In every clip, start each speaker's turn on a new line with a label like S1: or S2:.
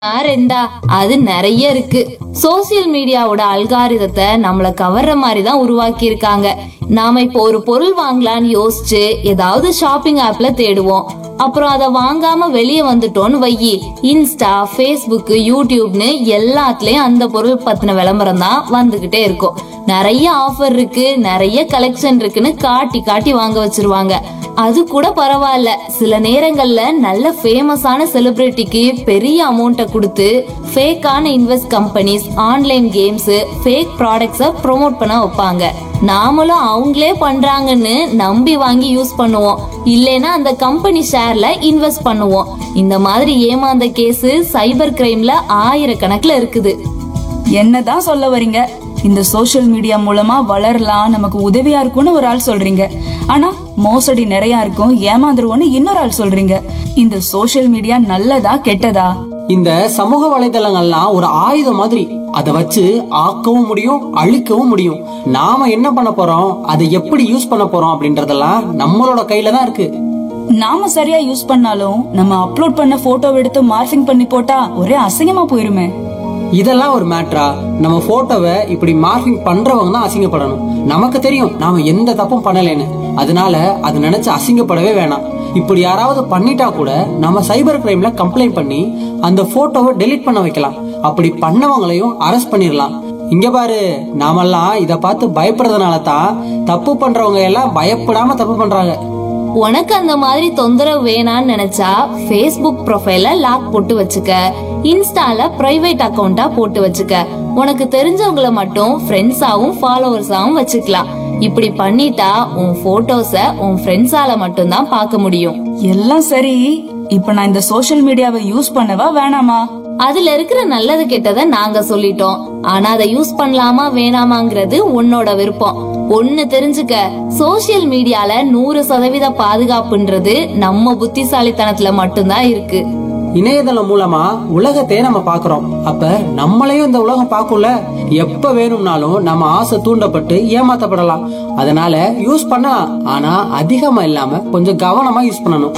S1: ரெண்டா அது நிறைய இருக்கு சோசியல் மீடியாவோட அல்காரிதத்தை நம்மள கவர்ற மாதிரி தான் உருவாக்கி இருக்காங்க நாம இப்போ ஒரு பொருள் வாங்கலாம்னு யோசிச்சு ஏதாவது ஷாப்பிங் ஆப்ல தேடுவோம் அப்புறம் அதை வாங்காம வெளியே வந்துட்டோம்னு வையி இன்ஸ்டா ஃபேஸ்புக் யூடியூப்னு எல்லாத்துலயும் அந்த பொருள் பத்தின விளம்பரம் தான் வந்துகிட்டே இருக்கும் நிறைய ஆஃபர் இருக்கு நிறைய கலெக்ஷன் இருக்குன்னு காட்டி காட்டி வாங்க வச்சிருவாங்க அது கூட பரவாயில்ல சில நேரங்கள்ல நல்ல ஃபேமஸான செலிபிரிட்டிக்கு பெரிய அமௌண்ட்டை கொடுத்து ஃபேக்கான invest companies online games fake ப்ராடக்ட்ஸை ப்ரோமோட் பண்ண வைப்பாங்க நாமளும் அவங்களே பண்றாங்கன்னு நம்பி வாங்கி யூஸ் பண்ணுவோம் இல்லைன்னா அந்த கம்பெனி ஷேர்ல இன்வெஸ்ட் பண்ணுவோம் இந்த மாதிரி ஏமாந்த கேஸ் சைபர் கிரைம்ல ஆயிரக்கணக்குல இருக்குது
S2: என்னதான் சொல்ல வர்றீங்க இந்த சோஷியல் மீடியா மூலமா வளரலாம் நமக்கு உதவியா இருக்கும்னு ஒரு ஆள் சொல்றீங்க ஆனா மோசடி நிறைய இருக்கும் ஏமாந்துருவோம்னு இன்னொரு ஆள் சொல்றீங்க இந்த சோஷியல் மீடியா நல்லதா கெட்டதா
S3: இந்த சமூக வலைதளங்கள்லாம் ஒரு ஆயுதம் மாதிரி அதை வச்சு ஆக்கவும் முடியும் அழிக்கவும் முடியும் நாம என்ன பண்ண போறோம் அதை எப்படி யூஸ் பண்ண போறோம் அப்படின்றதெல்லாம் நம்மளோட கையில தான் இருக்கு
S2: நாம சரியா யூஸ் பண்ணாலும் நம்ம அப்லோட் பண்ண போட்டோ எடுத்து மார்ஃபிங் பண்ணி போட்டா ஒரே அசிங்கமா போயிருமே
S3: இதெல்லாம் ஒரு மேட்ரா நம்ம போட்டோவை இப்படி மார்க்கிங் பண்றவங்க தான் அசிங்கப்படணும் நமக்கு தெரியும் நாம எந்த தப்பும் பண்ணலைன்னு அதனால அது நினைச்சு அசிங்கப்படவே வேணாம் இப்படி யாராவது பண்ணிட்டா கூட நம்ம சைபர் கிரைம்ல கம்ப்ளைண்ட் பண்ணி அந்த போட்டோவை டெலீட் பண்ண வைக்கலாம் அப்படி பண்ணவங்களையும் அரெஸ்ட் பண்ணிடலாம் இங்க பாரு நாமெல்லாம் இத பார்த்து பயப்படுறதுனால தான் தப்பு பண்றவங்க எல்லாம் பயப்படாம தப்பு பண்றாங்க
S1: உனக்கு அந்த மாதிரி தொந்தரவு வேணான்னு நினைச்சா ஃபேஸ்புக் ப்ரொஃபைல லாக் போட்டு வச்சுக்க இன்ஸ்டால பிரைவேட் அக்கவுண்டா போட்டு வச்சுக்க உனக்கு தெரிஞ்சவங்கள மட்டும் ஃப்ரெண்ட்ஸாவும் ஃபாலோவர்ஸாவும் வச்சுக்கலாம் இப்படி பண்ணிட்டா உன் போட்டோஸ உன் ஃப்ரெண்ட்ஸால மட்டும்தான் பார்க்க முடியும்
S2: எல்லாம் சரி இப்ப நான் இந்த சோஷியல் மீடியாவை யூஸ் பண்ணவா வேணாமா
S1: அதுல இருக்கிற நல்லது கெட்டதை நாங்க சொல்லிட்டோம் ஆனா அதை யூஸ் பண்ணலாமா வேணாமாங்கிறது உன்னோட விருப்பம் ஒண்ணு தெரிஞ்சுக்க சோசியல் மீடியால நூறு சதவீத பாதுகாப்புன்றது நம்ம புத்திசாலித்தனத்துல மட்டும்தான் இருக்கு
S3: இணையதளம் மூலமா உலகத்தையே நம்ம பாக்குறோம் அப்ப நம்மளையும் இந்த உலகம் பார்க்கும்ல எப்ப வேணும்னாலும் நம்ம ஆசை தூண்டப்பட்டு ஏமாத்தப்படலாம் அதனால யூஸ் பண்ணலாம் ஆனா அதிகமா இல்லாம கொஞ்சம் கவனமா யூஸ் பண்ணணும்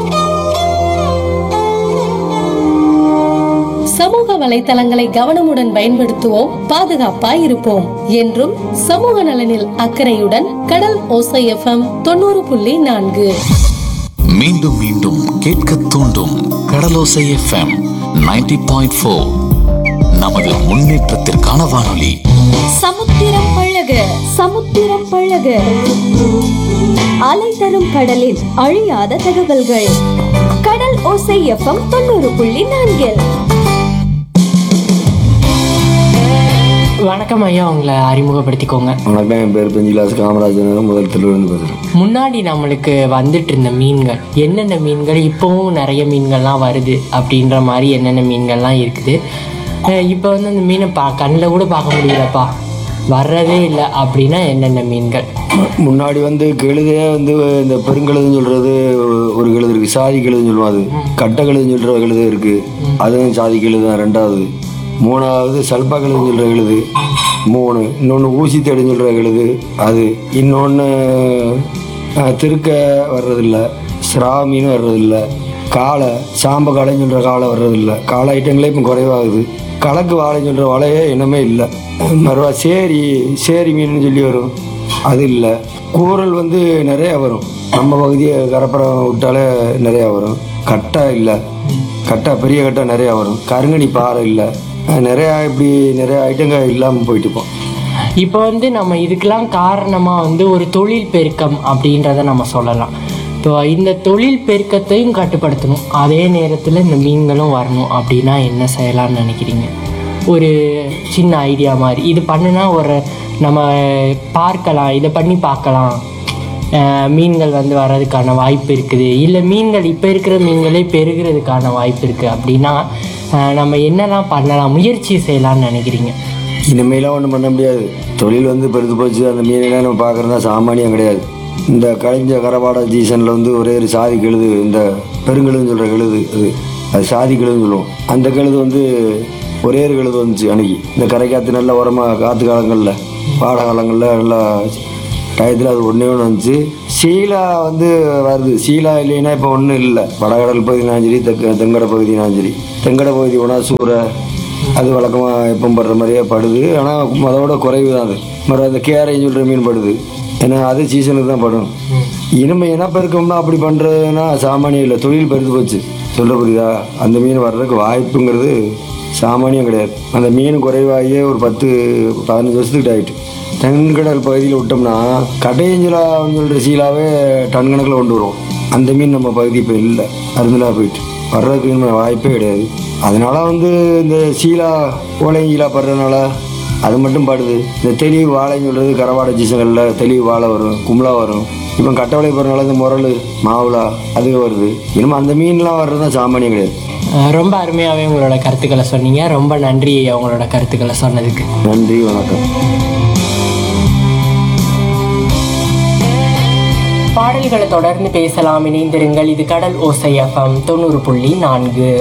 S4: சமூக வலைத்தளங்களை கவனமுடன் பயன்படுத்துவோம் பாதுகாப்பாய் இருப்போம் என்றும் சமூக நலனில் அக்கறையுடன் கடல் ஓசை எஃப்எம் தொண்ணூறு புள்ளி நான்கு
S5: மீண்டும் மீண்டும் கேட்க தூண்டும் கடலோசை எஃப்எம் 90.4 பாயிண்ட் ஃபோர் நமது முன்னேற்றத்திற்கான வானொலி
S6: சமுத்திரம் பழக சமுத்திரம் பழக அலை தரும் கடலின் அழியாத தகவல்கள் கடல் ஓசை எஃப்எம் தொண்ணூறு புள்ளி நான்கில்
S7: வணக்கம் ஐயா உங்களை அறிமுகப்படுத்திக்கோங்க
S8: வணக்கம் என் பேர் பெஞ்சிலாஸ் காமராஜன் முதல் திருவிழந்து பேசுகிறேன்
S7: முன்னாடி நம்மளுக்கு வந்துட்டு இருந்த மீன்கள் என்னென்ன மீன்கள் இப்போவும் நிறைய மீன்கள்லாம் வருது அப்படின்ற மாதிரி என்னென்ன மீன்கள்லாம் இருக்குது அஹ் இப்போ வந்து அந்த மீனை பா கண்ணில் கூட பார்க்க முடியலப்பா வர்றதே இல்லை அப்படின்னா என்னென்ன மீன்கள்
S8: முன்னாடி வந்து கெழுதையே வந்து இந்த பெருங்கழுதுன்னு சொல்கிறது ஒரு கழுது இருக்குது சாதி கழுதுன்னு சொல்லுவோம் அது கட்டை கழுதுன்னு சொல்கிற கழுது இருக்குது அதுவும் சாதி கழுது தான் ரெண்டாவது மூணாவது சல்பா கழுதுன்னு சொல்கிற கழுது மூணு இன்னொன்று ஊசி தேடுன்னு சொல்கிற கழுது அது இன்னொன்று திருக்க வர்றதில்ல ஸ்ரா மீன் வர்றதில்ல காளை சாம்ப காளைன்னு சொல்கிற காளை வர்றதில்ல காளை ஐட்டங்களே இப்போ குறைவாகுது கலக்கு வாழைன்னு சொல்கிற வலையே இனமே இல்லை மறுவா சேரி சேரி மீன் சொல்லி வரும் அது இல்லை கூரல் வந்து நிறையா வரும் நம்ம பகுதியை கரப்புறம் விட்டாலே நிறையா வரும் கட்டை இல்லை கட்டை பெரிய கட்டை நிறையா வரும் கருங்கனி பாறை இல்லை நிறையா இப்படி நிறையா ஐட்டங்கள் இல்லாமல் போயிட்டு இருப்போம்
S7: இப்போ வந்து நம்ம இதுக்கெல்லாம் காரணமாக வந்து ஒரு தொழில் பெருக்கம் அப்படின்றத நம்ம சொல்லலாம் இப்போ இந்த தொழில் பெருக்கத்தையும் கட்டுப்படுத்தணும் அதே நேரத்தில் இந்த மீன்களும் வரணும் அப்படின்னா என்ன செய்யலாம்னு நினைக்கிறீங்க ஒரு சின்ன ஐடியா மாதிரி இது பண்ணுனா ஒரு நம்ம பார்க்கலாம் இதை பண்ணி பார்க்கலாம் அஹ் மீன்கள் வந்து வர்றதுக்கான வாய்ப்பு இருக்குது இல்லை மீன்கள் இப்போ இருக்கிற மீன்களே பெருகிறதுக்கான வாய்ப்பு இருக்குது அப்படின்னா அஹ் நம்ம என்னெல்லாம் பண்ணலாம் முயற்சி செய்யலாம்னு நினைக்கிறீங்க
S8: இனிமேலாம் ஒன்றும் பண்ண முடியாது தொழில் வந்து பெருத்து போச்சு அந்த மீனெல்லாம் நம்ம பார்க்குறதா சாமானியம் கிடையாது இந்த கலைஞ்ச கரபாட சீசனில் வந்து ஒரே ஒரு சாதி கெழுது இந்த பெருங்கெழுதுன்னு சொல்கிற கெழுது அது அது சாதி கெழுதுன்னு சொல்லுவோம் அந்த கெழுது வந்து ஒரே ஒரு கெழுது வந்துச்சு அன்னைக்கு இந்த கரை காற்று நல்லா உரமாக காற்று காலங்களில் பாட காலங்களில் நல்லா டயத்தில் அது ஒன்றே ஒன்று வந்துச்சு சீலா வந்து வருது சீலா இல்லைன்னா இப்போ ஒன்றும் இல்லை வடகடல் பகுதினாலும் சரி தெற்கு தெங்கட பகுதினாலும் சரி தெங்கட பகுதி போனால் சூறை அது வழக்கமாக எப்பவும் படுற மாதிரியே படுது ஆனால் அதோட குறைவு தான் அது மறு அந்த கேரைன்னு சொல்கிற மீன் படுது ஏன்னா அது சீசனுக்கு தான் படும் இனிமே இனப்பெருக்கம்னா அப்படி பண்ணுறதுன்னா சாமானியம் இல்லை தொழில் பெருத்து போச்சு சொல்ல புரியுதா அந்த மீன் வர்றதுக்கு வாய்ப்புங்கிறது சாமானியம் கிடையாது அந்த மீன் குறைவாகியே ஒரு பத்து பதினஞ்சு வருஷத்துக்கிட்ட ஆயிட்டு தென்கடல் பகுதியில் விட்டோம்னா கடையஞ்சலா சொல்கிற சீலாவே டன் கணக்கில் கொண்டு வரும் அந்த மீன் நம்ம பகுதி இப்போ இல்லை அருந்தலா போயிட்டு வர்றதுக்கு இனிமே வாய்ப்பே கிடையாது அதனால வந்து இந்த சீலா ஓலைங்கீலா படுறதுனால அது மட்டும் பாடுது இந்த தெளிவு வாழைன்னு சொல்கிறது கரவாடை சீசன்களில் தெளிவு வாழை வரும் கும்பலா வரும் இப்போ கட்டவளை போகிறனால இந்த முரல் மாவுளா அது வருது இனிமே அந்த மீன்லாம் வர்றது தான் சாமானியம் கிடையாது
S7: அஹ் ரொம்ப அருமையாகவே உங்களோட கருத்துக்களை சொன்னீங்க ரொம்ப நன்றி உங்களோட கருத்துக்களை சொன்னதுக்கு
S8: நன்றி வணக்கம்
S7: பாடல்களை தொடர்ந்து பேசலாம் இணைந்திருங்கள் இது கடல் ஓசை எஃப்எம் தொண்ணூறு புள்ளி நான்கு